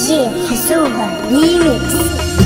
جي حسوبة ريميكس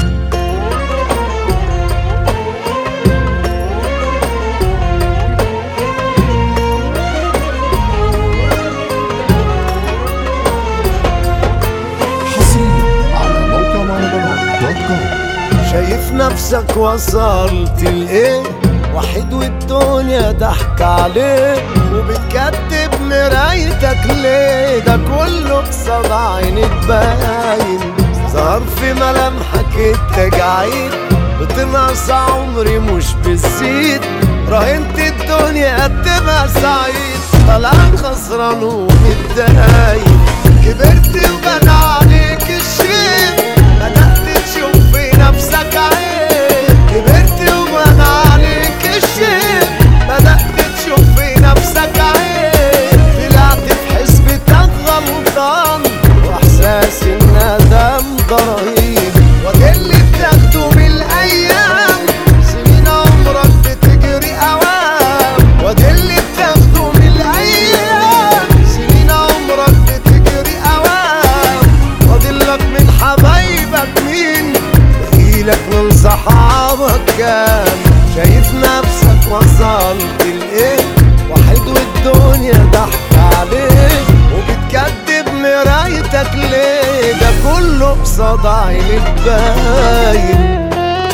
حصريا على موقع مهرجانات دوت كوم شايف نفسك وصلت لايه وحيد والدنيا ضحك عليك وبتكتب مرايتك ليه ده كله قصاد عينك باين ظهر في ملامحك التجاعيد بتنقص عمري مش بتزيد راهنت الدنيا تبقى سعيد طلع خسران ومتضايق كبرت وبنى عليك الشيء بدأت تشوف في نفسك عيب كبرت وبنى عليك الشيء بدأت تشوف في نفسك عيب طلعت في حسبتك غلطان واحساس الندم ده رهيب وده اللي بتاخده من الايام سنين عمرك بتجري اوام وده اللي بتاخده من الايام سنين عمرك بتجري اوام فاضلك من حبايبك مين بقيلك من صحابك كام شايف نفسك وصلت لايه واحد والدنيا ضحك عليك وبتكدب مرايتك ليه ده كله قصاد عينك باين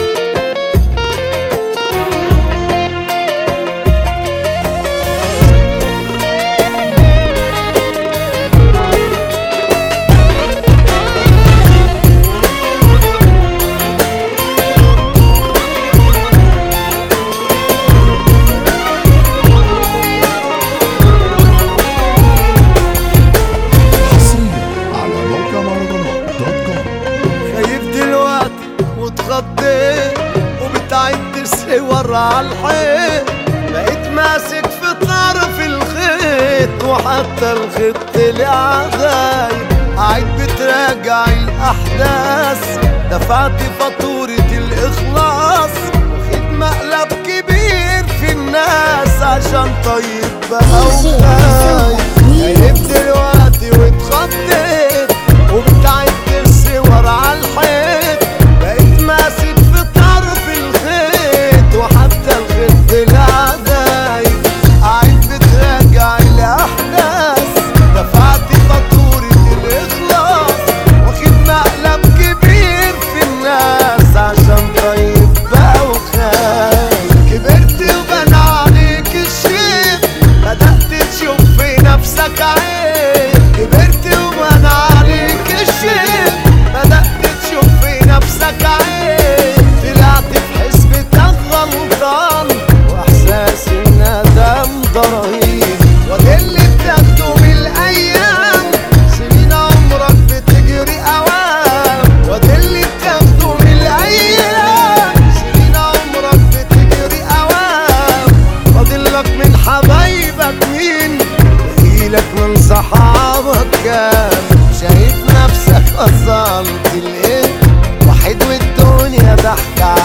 حصريا على موقع مهرجانات دوت كوم خايف دلوقتي واتخضيت وبتعد الصور على الحيط بقيت ماسك في طرف الخيط وحتى الخيط طلع غايب قاعد بتراجع الاحداث دفعت فاتورة الاخلاص واخد مقلب كبير في الناس عشان طيب بقى وخايف خايف دلوقتي واتخضيت وبتعد الصور على الحيط بقيت ماسك في طرف الخيط وحتى الخيط طلع دايب قاعد بتراجع الاحداث دفعت فاتورة الاخلاص واخد مقلب كبير في الناس عشان طيب بقى وخايف كبرت وبنى عليك الشيء بدأت تشوف في نفسك عيب كبرت وبنى عليك الشيء بدأت تشوف في نفسك عيب طلعت في حسبتك غلطان واحساس الندم ده رهيب وده اللي بتاخده من الايام سنين عمرك بتجري اوام وده اللي بتاخده من الايام سنين عمرك بتجري اوام فاضلك من حبايبك مين بقيلك من صحابك كام شايف نفسك وصلت لايه واحد والدنيا ضحك